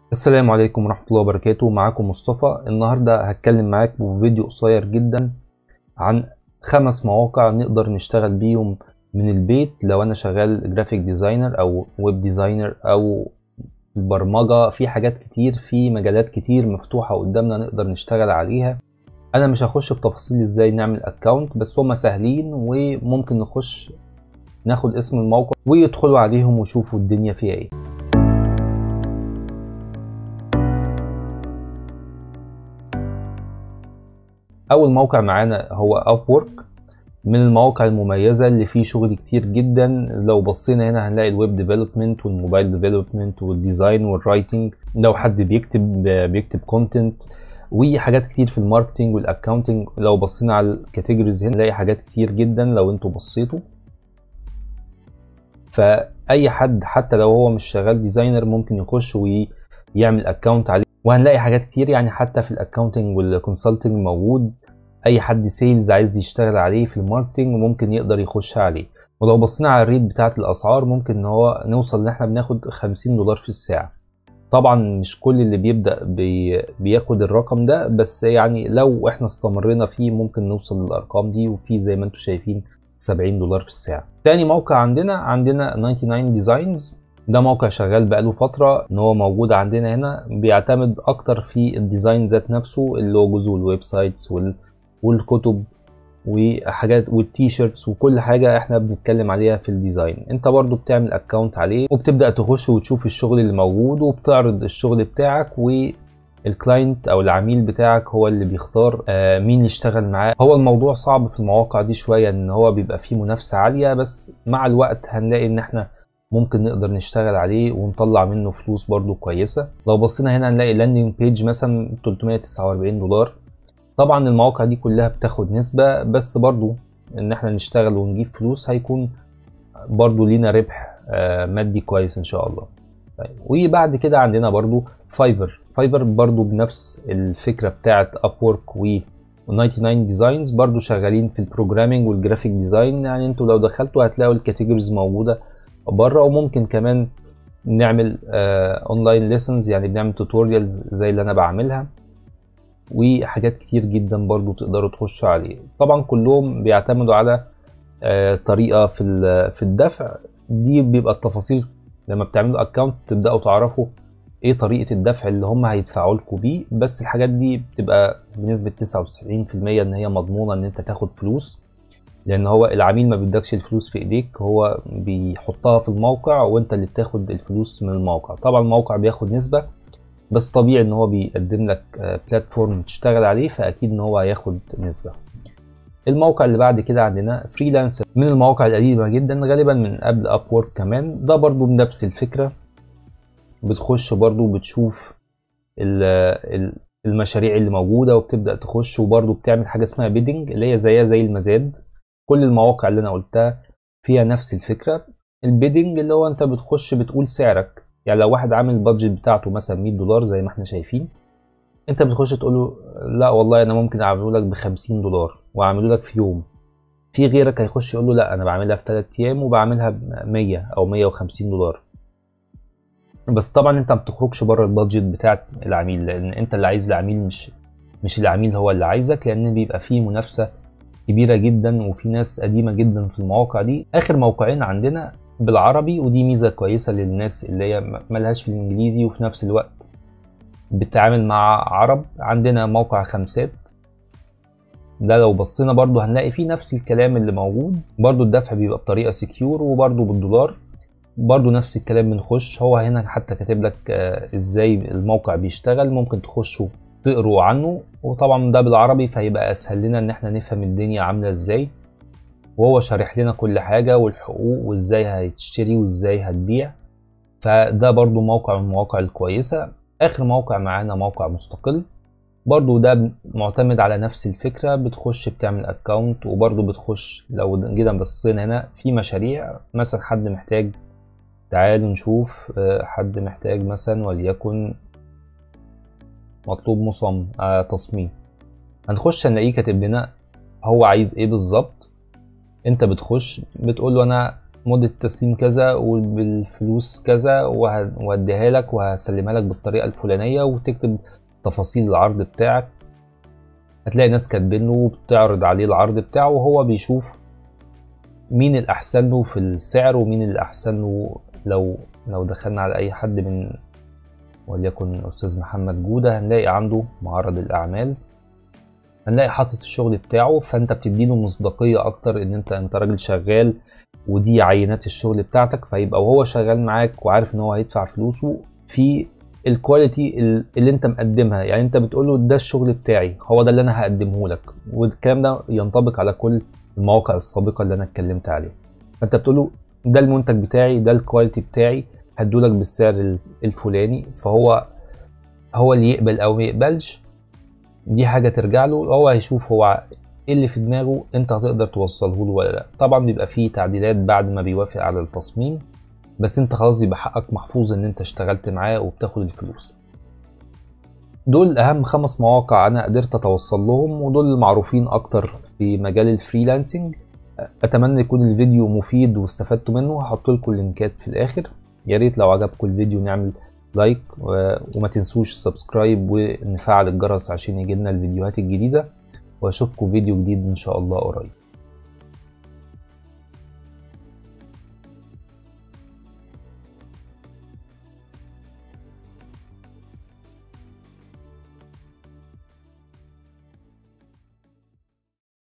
السلام عليكم ورحمة الله وبركاته معاكم مصطفى النهاردة هتكلم معاكم بفيديو قصير جدا عن خمس مواقع نقدر نشتغل بيهم من البيت لو انا شغال جرافيك ديزاينر او ويب ديزاينر او البرمجة في حاجات كتير في مجالات كتير مفتوحة قدامنا نقدر نشتغل عليها انا مش هخش في تفاصيل ازاي نعمل اكونت بس هما سهلين وممكن نخش ناخد اسم الموقع ويدخلوا عليهم ويشوفوا الدنيا فيها ايه اول موقع معانا هو Upwork من المواقع المميزة اللي فيه شغل كتير جدا لو بصينا هنا هنلاقي الويب ديفلوبمنت والموبايل ديفلوبمنت والديزاين والرايتنج لو حد بيكتب بيكتب كونتنت وحاجات كتير في الماركتنج والاكاونتنج لو بصينا على الكاتيجوريز هنا نلاقي حاجات كتير جدا لو انتوا بصيتوا فاي حد حتى لو هو مش شغال ديزاينر ممكن يخش ويعمل اكونت عليه وهنلاقي حاجات كتير يعني حتى في الاكاونتنج والكونسلتنج موجود اي حد سيلز عايز يشتغل عليه في الماركتنج ممكن يقدر يخش عليه ولو بصينا على الريت بتاعت الاسعار ممكن ان هو نوصل ان احنا بناخد 50 دولار في الساعه طبعا مش كل اللي بيبدا بي بياخد الرقم ده بس يعني لو احنا استمرينا فيه ممكن نوصل للارقام دي وفي زي ما انتم شايفين 70 دولار في الساعه تاني موقع عندنا عندنا 99 ديزاينز ده موقع شغال بقاله فترة ان هو موجود عندنا هنا بيعتمد اكتر في الديزاين ذات نفسه اللوجوز والويب سايتس وال... والكتب وحاجات والتي شيرتس وكل حاجة احنا بنتكلم عليها في الديزاين انت برضو بتعمل اكونت عليه وبتبدأ تخش وتشوف الشغل اللي موجود وبتعرض الشغل بتاعك والكلاينت او العميل بتاعك هو اللي بيختار آه مين يشتغل معاه هو الموضوع صعب في المواقع دي شوية ان هو بيبقى فيه منافسة عالية بس مع الوقت هنلاقي ان احنا ممكن نقدر نشتغل عليه ونطلع منه فلوس برضو كويسة لو بصينا هنا هنلاقي لاندنج بيج مثلا 349 دولار طبعا المواقع دي كلها بتاخد نسبة بس برضو ان احنا نشتغل ونجيب فلوس هيكون برضو لينا ربح مادي كويس ان شاء الله طيب وبعد كده عندنا برضو فايفر فايفر برضو بنفس الفكرة بتاعت ابورك و 99 ديزاينز برضو شغالين في البروجرامينج والجرافيك ديزاين يعني انتوا لو دخلتوا هتلاقوا الكاتيجوريز موجودة بره وممكن كمان نعمل اونلاين ليسنز يعني بنعمل توتوريالز زي اللي انا بعملها وحاجات كتير جدا برضو تقدروا تخشوا عليه طبعا كلهم بيعتمدوا على آه طريقة في في الدفع دي بيبقى التفاصيل لما بتعملوا اكونت تبدأوا تعرفوا ايه طريقة الدفع اللي هم هيدفعوا لكم بيه بس الحاجات دي بتبقى بنسبة 99% ان هي مضمونة ان انت تاخد فلوس لان هو العميل ما بيدكش الفلوس في ايديك هو بيحطها في الموقع وانت اللي بتاخد الفلوس من الموقع طبعا الموقع بياخد نسبة بس طبيعي ان هو بيقدم لك بلاتفورم تشتغل عليه فاكيد ان هو هياخد نسبة الموقع اللي بعد كده عندنا فريلانسر من المواقع القديمة جدا غالبا من قبل اب وورك كمان ده برضو بنفس الفكرة بتخش برضو بتشوف المشاريع اللي موجودة وبتبدأ تخش وبرضو بتعمل حاجة اسمها بيدنج اللي هي زيها زي المزاد كل المواقع اللي انا قلتها فيها نفس الفكره البيدنج اللي هو انت بتخش بتقول سعرك يعني لو واحد عامل البادجت بتاعته مثلا 100 دولار زي ما احنا شايفين انت بتخش تقول له لا والله انا ممكن اعمله لك ب 50 دولار واعمله لك في يوم في غيرك هيخش يقول له لا انا بعملها في 3 ايام وبعملها ب 100 او 150 دولار بس طبعا انت ما بتخرجش بره البادجت بتاعت العميل لان انت اللي عايز العميل مش مش العميل هو اللي عايزك لان بيبقى فيه منافسه كبيره جدا وفي ناس قديمه جدا في المواقع دي اخر موقعين عندنا بالعربي ودي ميزه كويسه للناس اللي هي ملهاش في الانجليزي وفي نفس الوقت بتتعامل مع عرب عندنا موقع خمسات ده لو بصينا برضو هنلاقي فيه نفس الكلام اللي موجود برضو الدفع بيبقى بطريقه سكيور وبرضو بالدولار برضو نفس الكلام بنخش هو هنا حتى كاتب لك ازاي الموقع بيشتغل ممكن تخشوا تقروا عنه وطبعا ده بالعربي فهيبقى اسهل لنا ان احنا نفهم الدنيا عامله ازاي وهو شارح لنا كل حاجه والحقوق وازاي هتشتري وازاي هتبيع فده برضو موقع من المواقع الكويسه اخر موقع معانا موقع مستقل برضو ده معتمد على نفس الفكره بتخش بتعمل اكونت وبرضو بتخش لو جينا بصينا هنا في مشاريع مثلا حد محتاج تعالوا نشوف حد محتاج مثلا وليكن مطلوب مصمم آه تصميم هنخش هنلاقيه كاتب لنا هو عايز ايه بالظبط انت بتخش بتقول له انا مدة التسليم كذا وبالفلوس كذا وهديها لك وهسلمها لك بالطريقة الفلانية وتكتب تفاصيل العرض بتاعك هتلاقي ناس كاتبين له وبتعرض عليه العرض بتاعه وهو بيشوف مين الأحسن له في السعر ومين الأحسن له لو لو دخلنا على أي حد من وليكن أستاذ محمد جودة هنلاقي عنده معرض الأعمال هنلاقي حاطط الشغل بتاعه فانت بتديله مصداقية اكتر ان انت انت راجل شغال ودي عينات الشغل بتاعتك فيبقى وهو شغال معاك وعارف ان هو هيدفع فلوسه في الكواليتي اللي انت مقدمها يعني انت بتقول له ده الشغل بتاعي هو ده اللي انا هقدمه لك والكلام ده ينطبق على كل المواقع السابقه اللي انا اتكلمت عليها فانت بتقول له ده المنتج بتاعي ده الكواليتي بتاعي هدولك بالسعر الفلاني فهو هو اللي يقبل او ما يقبلش دي حاجه ترجع له هو هيشوف هو ايه اللي في دماغه انت هتقدر توصله له ولا لا طبعا بيبقى فيه تعديلات بعد ما بيوافق على التصميم بس انت خلاص يبقى حقك محفوظ ان انت اشتغلت معاه وبتاخد الفلوس دول اهم خمس مواقع انا قدرت اتوصل لهم ودول المعروفين اكتر في مجال الفريلانسنج اتمنى يكون الفيديو مفيد واستفدتوا منه هحط لكم اللينكات في الاخر يا ريت لو عجبكم الفيديو نعمل لايك وما تنسوش سبسكرايب ونفعل الجرس عشان يجيلنا الفيديوهات الجديدة واشوفكم فيديو جديد ان شاء الله قريب